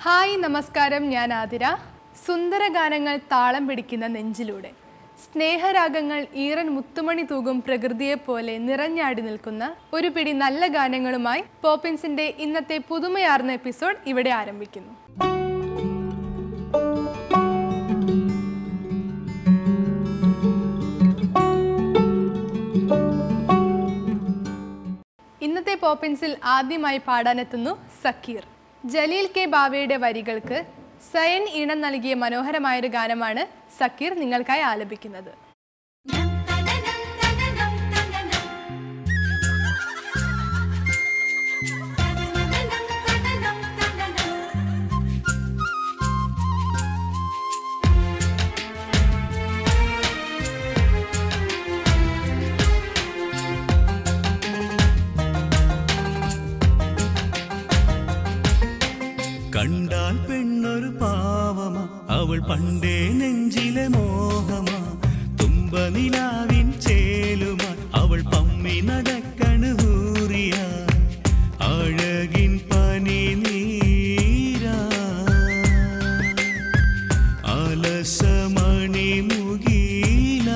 hi നമസ്കാരം ഞാൻ ആതിര സുന്ദര ഗാനങ്ങൾ താളം പിടിക്കുന്ന നെഞ്ചിലൂടെ സ്നേഹരാഗങ്ങൾ ഈറൻ മുത്തുമണി തൂകും പ്രകൃതിയെപ്പോലെ നിറഞ്ഞാടി നിൽക്കുന്ന ഒരു പിടി നല്ല ഗാനങ്ങളുമായി പോപ്പിൻസിന്റെ ഇന്നത്തെ പുതുമയാർന്ന എപ്പിസോഡ് ഇവിടെ ആരംഭിക്കുന്നു ഇന്നത്തെ പോപ്പിൻസിൽ ആദ്യമായി പാടാനെത്തുന്നു സക്കീർ ജലീൽ കെ ബാവയുടെ വരികൾക്ക് സയൻ ഈണം നൽകിയ മനോഹരമായൊരു ഗാനമാണ് സക്കീർ നിങ്ങൾക്കായി ആലപിക്കുന്നത് കണ്ടാൽ പെണ്ണൊരു പാവമ അവൾ പണ്ടേ നെഞ്ചിലെ മോഹമ തുമ്പനിലാവിൻ ചേലുമ അവൾ പമ്മി നടക്കണ് ഹൂറിയ അഴകിൻ പനി നീരാ അലസമണി മുഗീല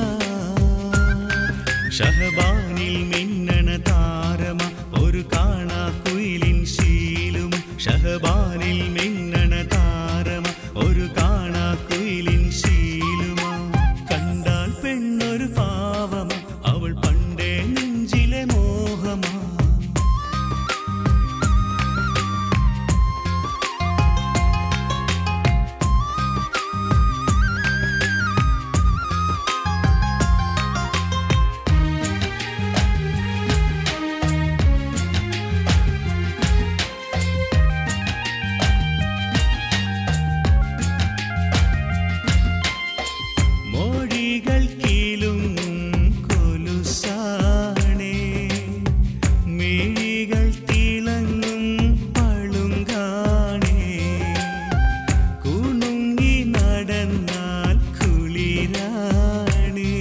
ഷഹബാനിൽ മിന്നണ താരമ ഒരു കാണാ കുയിലിൻ ശീലും ഷഹബാനിൽ മിന്നണ താരമ ഒരു കാണാ കുയിലിൻ ശീലുമ കണ്ടാൽ പെണ്ണൊരു പാവമ അവൾ പണ്ടേ നെഞ്ചിലെ മോഹമാ മൊഴികൾ കീലും കൊലുസാണേ മിഴികൾ തിളങ്ങും പളുങ്കാണേ കുണുങ്ങി നടന്നാൽ കുളിരാണേ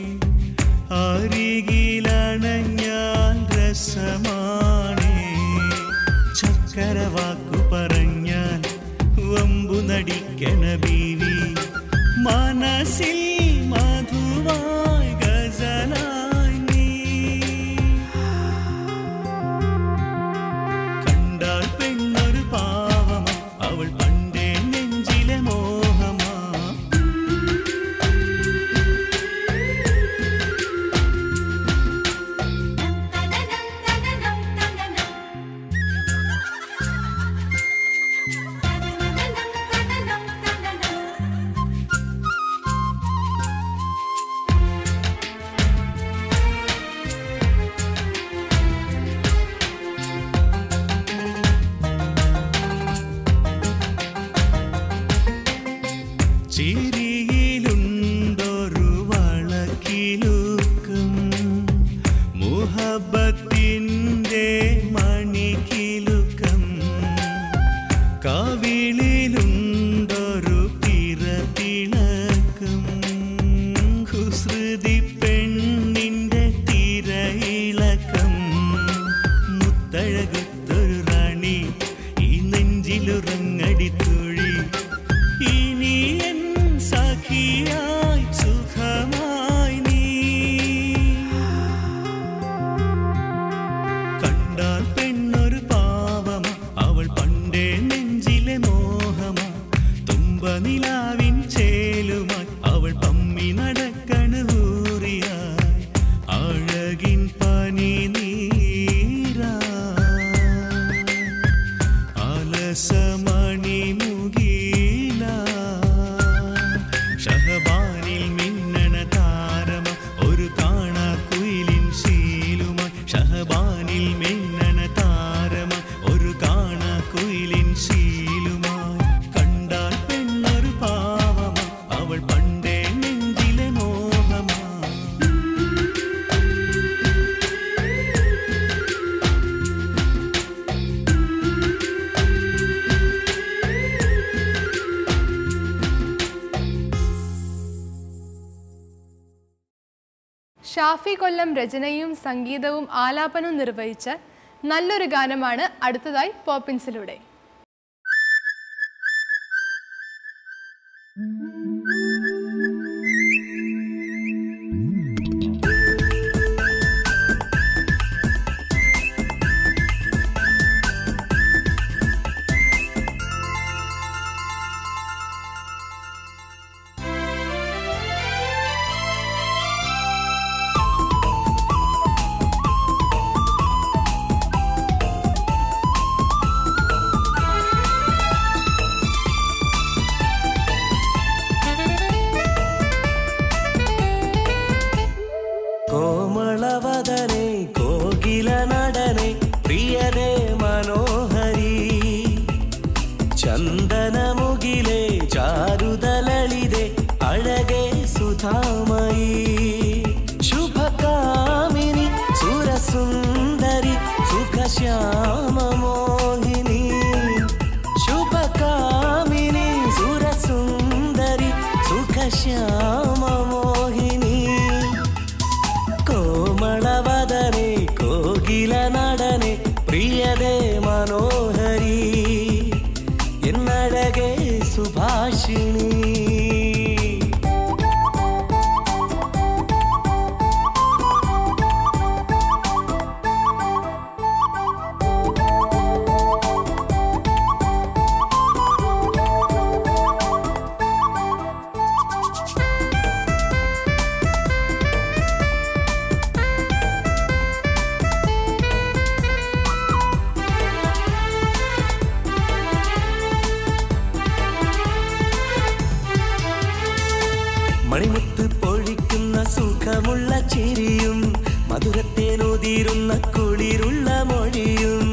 അരികിലണഞ്ഞാൽ രസമാണേ ചക്കരവാക്കു പറഞ്ഞാൽ വമ്പു നടിക്കണ ബീവി മനസ്സിൽ മധുവായി ഗസലായി നീ കണ്ടാൽ പെണ്ണൊരു പാവമ അവൾ പണ്ടേ നെഞ്ചിലെ മോഹമാ ചിരിയിലുണ്ടൊരു വളക്കിലുക്കം മുഹബത്തിൻ്റെ മണിക്കിലുക്കം കവിളിലുണ്ടൊരു പിറതിളക്കം കുസൃതി പെണ്ണിൻ്റെ തിരയിളക്കം മുത്തഴകത്തൊരു റാണി ഈ നെഞ്ചിലുറങ്ങടി തൊഴി ഇനി എൻ സഖിയായി സുഖമായി നീ കണ്ടാൽ പെണ്ണൊരു പാവമ അവൾ പണ്ടേ നെഞ്ചിലെ മോഹമ തുമ്പനിലാവിൻ ചേലുമായി അവൾ പമ്മി നടക്കണ് ഊറിയായി അഴകിൻ പനി നീരാ അലസമണി മുഗീല ഷഹബാനിൽ മിന്നണ താരമ ഒരു കാണാ കുയിലിൻ ശീലുമ ഷഹബാനിൽ മിന്നണ താരമ ഒരു കാണാ കുയിലിൻ ശീലുമായി കണ്ടാൽ പെണ്ണൊരു പാവമ അവൾ പണ്ടേ നെഞ്ചിലെ മോഹമാ ഷാഫി കൊല്ലം രചനയും സംഗീതവും ആലാപനവും നിർവഹിച്ച നല്ലൊരു ഗാനമാണ് അടുത്തതായി പോപ്പിൻസിലൂടെ ചന്ദനമുകിലേ ചാരുതലളിതേ അഴകേ സുധാമയി ശുഭകാമിനി സുരസുന്ദരി സുഖശ്യാമമോഹിനി ശുഭകാമിനി സുരസുന്ദരി സുഖശ്യാമമോഹിനി കോമളവദനെ കോകില നടനെ പ്രിയതേ മനോഹരി എന്നഴകേ സുഭാഷിണി മണിമുത്ത് പൊഴിക്കുന്ന സുഖമുള്ള ചിരിയും മധുരത്തേനോതിരുന്ന കുളിരുള്ള മൊഴിയും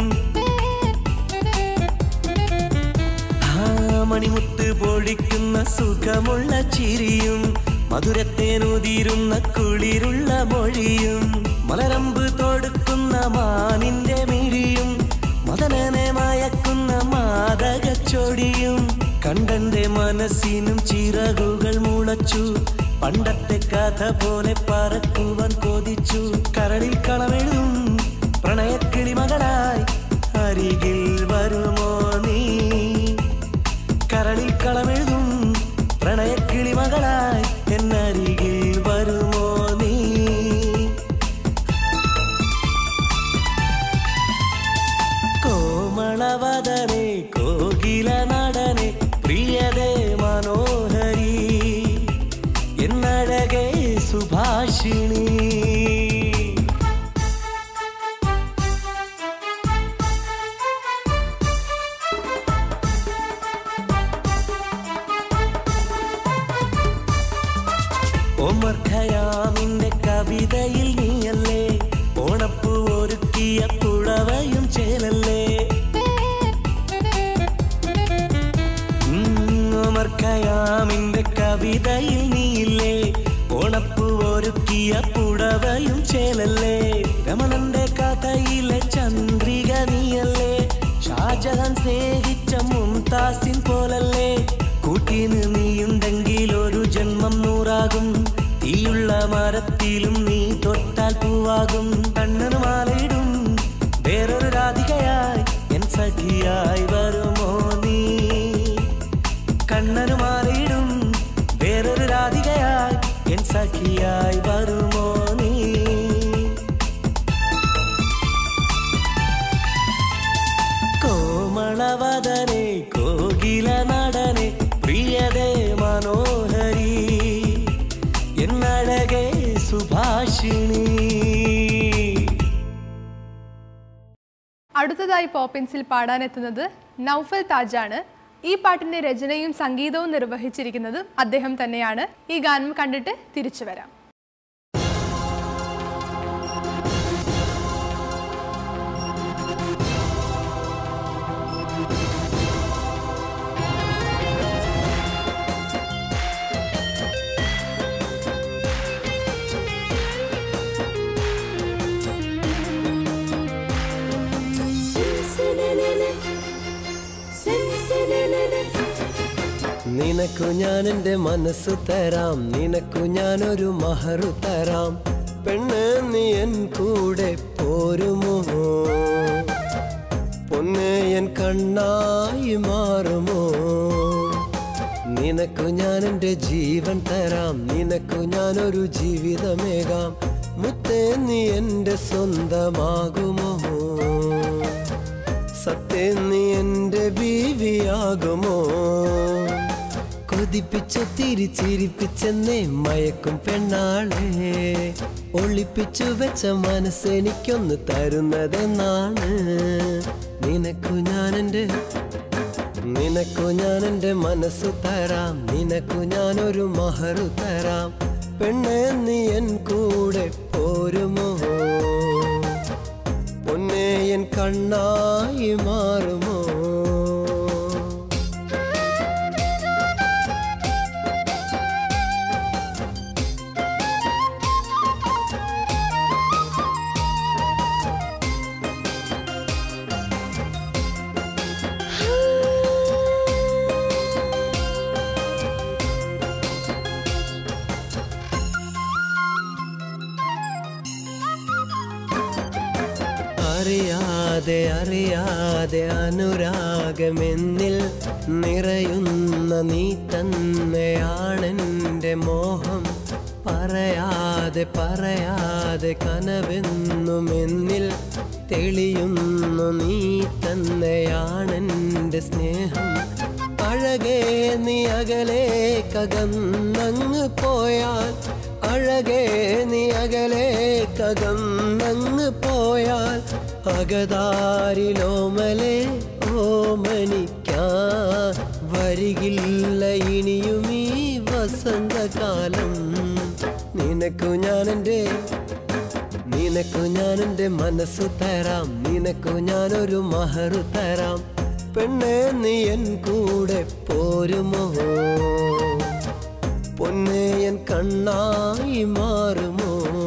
ആ മണിമുത്ത് പൊഴിക്കുന്ന സുഖമുള്ള ചിരിയും മധുരത്തേനോതിരുന്ന കുളിരുള്ള മൊഴിയും മലരമ്പ് തൊടുക്കുന്ന മാനിന്റെ മിഴിയും മദനനെ മയക്കുന്ന മാതകച്ചൊടിയും കണ്ടന്റെ മനസ്സിനും ചിറകുകൾ മുളച്ചു പണ്ടത്തെ കഥ പോലെ പറക്കുവാൻ കൊതിച്ചു കരളിൽ കളമെഴുതും പ്രണയക്കിളി മകളായി അരികിൽ വരുമോ നീ കരളിൽ കളമെഴുതും പ്രണയക്കിളി മകളായി എന്നരികിൽ വരുമോ നീ കോമളവദനെ കോകില നടനെ പ്രിയതേ മനോഹരി എന്നഴകേ സുഭാഷിണി ഒമർ ഖയാമിന്റെ കവിതയിൽ നീയല്ലേ ഓണപ്പൂ ഒരുക്കിയ പുഴവയും ചേലല്ലേ ഉം, ഒമർ ഖയാമിന്റെ കവിതയിൽ നീയില്ലേ ഓണപ്പൂ ഒരുക്കിയ പുഴവയും ചേലല്ലേ രമണന്റെ കഥയിലെ ചന്ദ്രിക നീയല്ലേ ഷാജഹാൻ സ്നേഹിച്ച മുംതാസിൻ പോലല്ലേ കൂട്ടിന് നീയുണ്ടെങ്കിൽ ഒരു ജന്മം നൂറാകും തീയുള്ള മരത്തിലും നീ തൊട്ടാൽ പൂവാകും കണ്ണന് മാലയിടും വേറൊരു രാധികയായി എൻ സഖിയായി വരുമോ നീ കണ്ണനു മാലയിടും വേറൊരു രാധികയായി എൻ സഖിയായി വരുമോ നീ കോമളവദനെ കോകില നടനെ പ്രിയതേ മനോഹരി എന്നഴകേ സുഭാഷിണി അടുത്തതായി പോപ്പിൻസിൽ പാടാനെത്തുന്നത് നൗഫൽ താജാണ് ഈ പാട്ടിന്റെ രചനയും സംഗീതവും നിർവഹിച്ചിരിക്കുന്നത് അദ്ദേഹം തന്നെയാണ് ഈ ഗാനം കണ്ടിട്ട് തിരിച്ചു വരാം നിനക്കു ഞാൻ എന്റെ മനസ്സ് തരാം നിനക്കു ഞാനൊരു മഹറു തരാം പെണ്ണ് നീ എൻ കൂടെ പോരുമോ പൊന്ന് എൻ കണ്ണായി മാറുമോ നിനക്കു ഞാൻ എന്റെ ജീവൻ തരാം നിനക്കു ഞാനൊരു ജീവിതമേകാം മുത്തേ നീ എന്റെ സ്വന്തമാകുമോ സത്യം നീ എന്റെ ബീവിയാകുമോ കൊതിപ്പിച്ച തിരിച്ചിരിപ്പിച്ചെന്നേ മയക്കും പെണ്ണാളെ ഒളിപ്പിച്ചു വെച്ച മനസ്സെനിക്കൊന്ന് തരുന്നതെന്നാണ് നിനക്കു ഞാൻ എൻ്റെ നിനക്കു ഞാൻ എൻ്റെ മനസ്സു തരാം നിനക്കു ഞാനൊരു മഹറു തരാം പെണ്ണെ നീ എൻ കൂടെ പോരുമോ പൊന്നെ എൻ കണ്ണായി മാറുമോ അറിയാതെ അറിയാതെ അനുരാഗമെന്നിൽ നിറയുന്ന നീ തന്നെയാണെൻ്റെ മോഹം പറയാതെ പറയാതെ കനവെന്നും എന്നിൽ തെളിയുന്നു നീ തന്നെയാണെൻ്റെ സ്നേഹം അഴകേ നീ അകലേക്കകന്നങ്ങ് പോയാൽ അഴകേ നീ അകലേക്കകന്നങ്ങ് പോയാൽ അകതാരിലോമലെ ഓമനിക്കാൻ വരികില്ല ഇനിയും ഈ വസന്തകാലം നിനക്കു ഞാനെൻ്റെ നിനക്കു ഞാനെൻ്റെ മനസ്സു തരാം നിനക്കു ഞാനൊരു മഹറു തരാം പെണ്ണെ നീ എൻ കൂടെ പോരുമോ പൊന്നെ എൻ കണ്ണായി മാറുമോ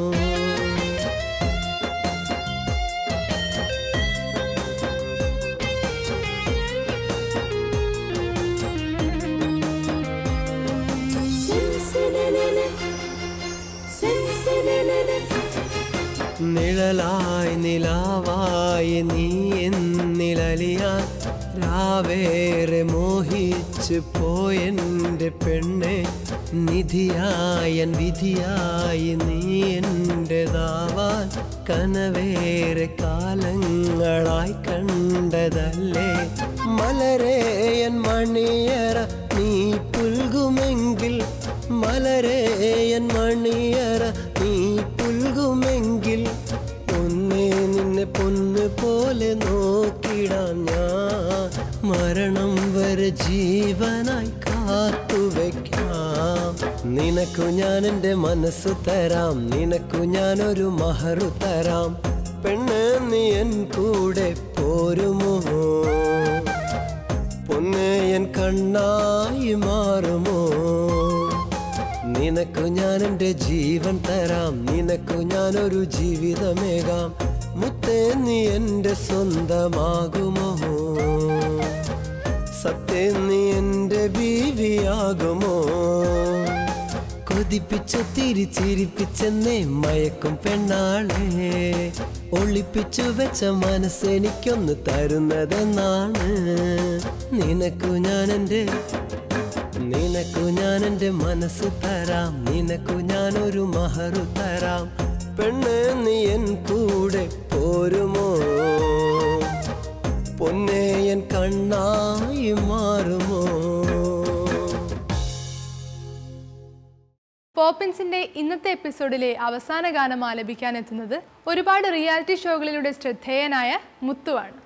നിഴലായി നിലാവായി നീ എന്നിലലിയാൻ രാവേറെ മോഹിച്ചു പോയെൻ്റെ പെണ്ണെ നിധിയായൻ വിധിയായി നീ എൻ്റെതാവാൻ കനവേറെ കാലങ്ങളായി കണ്ടതല്ലേ മലരേയൻ മണിയറ നീ പുൽകുമെങ്കിൽ മലരേയൻ മണിയറ നീ പുൽകുമെങ്കിൽ പൊന്നെ നിന്നെ പൊന്ന് പോലെ നോക്കിടാൻ ഞാൻ മരണം വരെ ജീവനായി കാത്തുവെക്കാം നിനക്കു ഞാൻ എൻ്റെ മനസ്സു തരാം നിനക്കു ഞാനൊരു മഹറു തരാം പെണ്ണ് നീ എൻ കൂടെ പോരുമോ പൊന്നെ എൻ കണ്ണായി മാറുമോ നിനക്കു ഞാൻ എൻ്റെ ജീവൻ തരാം നിനക്കു ഞാനൊരു ജീവിതമേകാം മുത്തേ നീ എൻ്റെ സ്വന്തമാകുമോ സത്യം നീ എൻ്റെ ബീവിയാകുമോ കൊതിപ്പിച്ചു തിരിച്ചിരിപ്പിച്ചെന്നേ മയക്കും പെണ്ണാളെ ഒളിപ്പിച്ചു വെച്ച മനസ്സെനിക്കൊന്ന് തരുന്നതെന്നാണ് നിനക്കു ഞാൻ എൻ്റെ നിനക്കു ഞാൻ എൻ്റെ മനസ്സ് തരാം നിനക്കു ഞാനൊരു മഹറു തരാം പെണ്ണ് നീ എൻ കൂടെ പോരുമോ പൊന്നെ എൻ കണ്ണായി മാറുമോ പോപ്പിൻസിന്റെ ഇന്നത്തെ എപ്പിസോഡിലെ അവസാന ഗാനം ആലപിക്കാൻ എത്തുന്നത് ഒരുപാട് റിയാലിറ്റി ഷോകളിലൂടെ ശ്രദ്ധേയനായ മുത്തുവാണ്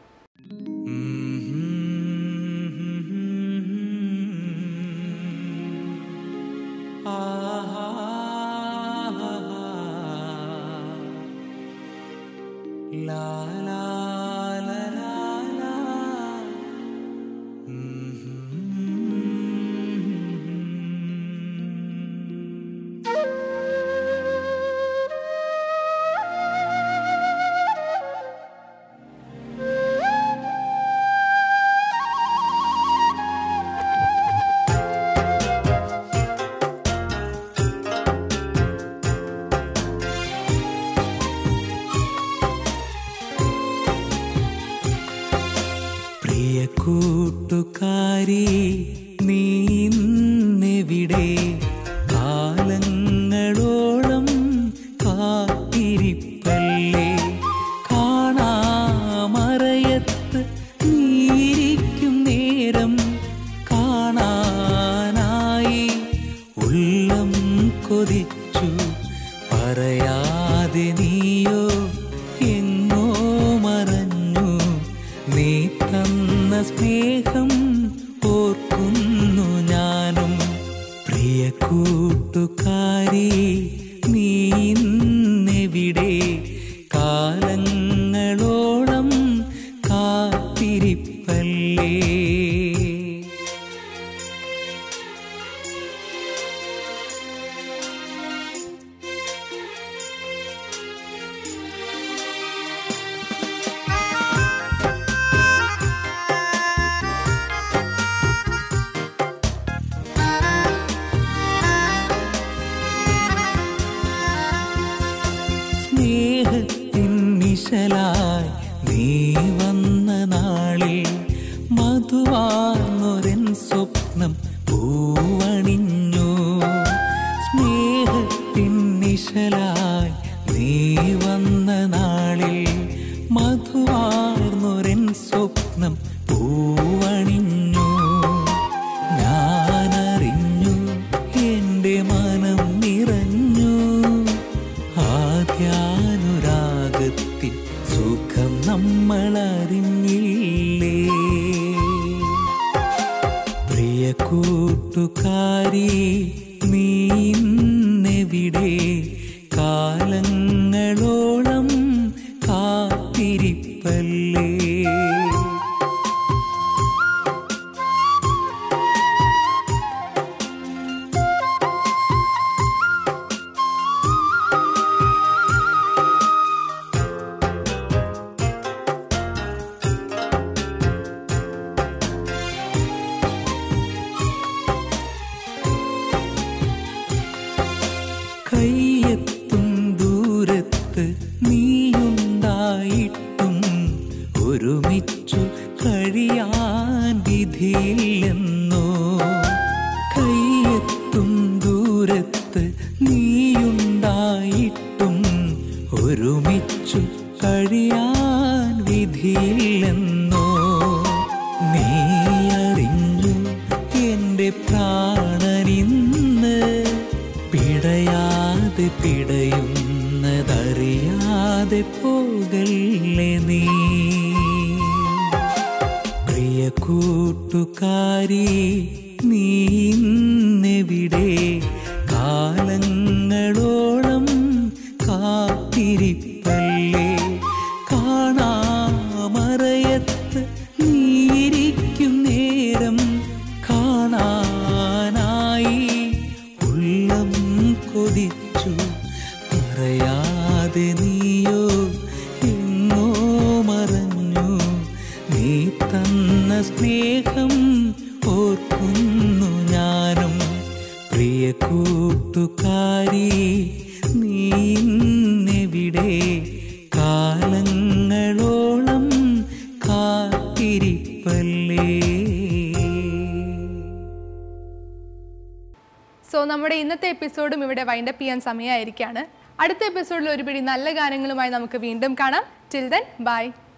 ും കൂട്ടുകാരി നീ ഇന്നെവിടെ കാലങ്ങളോളം കാത്തിരിപ്പല്ലേ കയ്യെത്തും ദൂരത്ത് നീയുണ്ടായിട്ടും ഒരുമിച്ചു കഴിയാൻ വിധിയില്ലെന്നോ കയ്യെത്തും ദൂരത്ത് നീയുണ്ടായിട്ടും ഒരുമിച്ചു കഴിയാൻ വിധിയില്ലെന്നോ നീ അറിഞ്ഞു എന്റെ പ്രാണനിന്ന് പിടയാതെ പിടയുന്നതറിയാതെ പോകല്ലേ നീ പ്രിയ കൂട്ടുകാരി നീ ഇന്നെവിടെ കാലങ്ങളോളം കാത്തിരിപ്പല്ലേ കാണാമറയത്ത് നീയിരിക്കും നേരം കാണാനായി ഉള്ളം കൊതിച്ചു പറയാതെ നീയോ എങ്ങോ മറഞ്ഞു നീ തന്ന സ്നേഹം ഓർക്കുന്നു ഞാനും പ്രിയ കൂട്ടുകാരി നീ ഇന്നെവിടെ കാലങ്ങളോളം കാത്തിരിപ്പല്ലേ സോ നമ്മുടെ ഇന്നത്തെ എപ്പിസോഡും ഇവിടെ വൈൻഡപ്പ് ചെയ്യാൻ സമയമായിരിക്കാണ് അടുത്ത എപ്പിസോഡിൽ ഒരുപിടി നല്ല ഗാനങ്ങളുമായി നമുക്ക് വീണ്ടും കാണാം ടിൽ ദെൻ ബൈ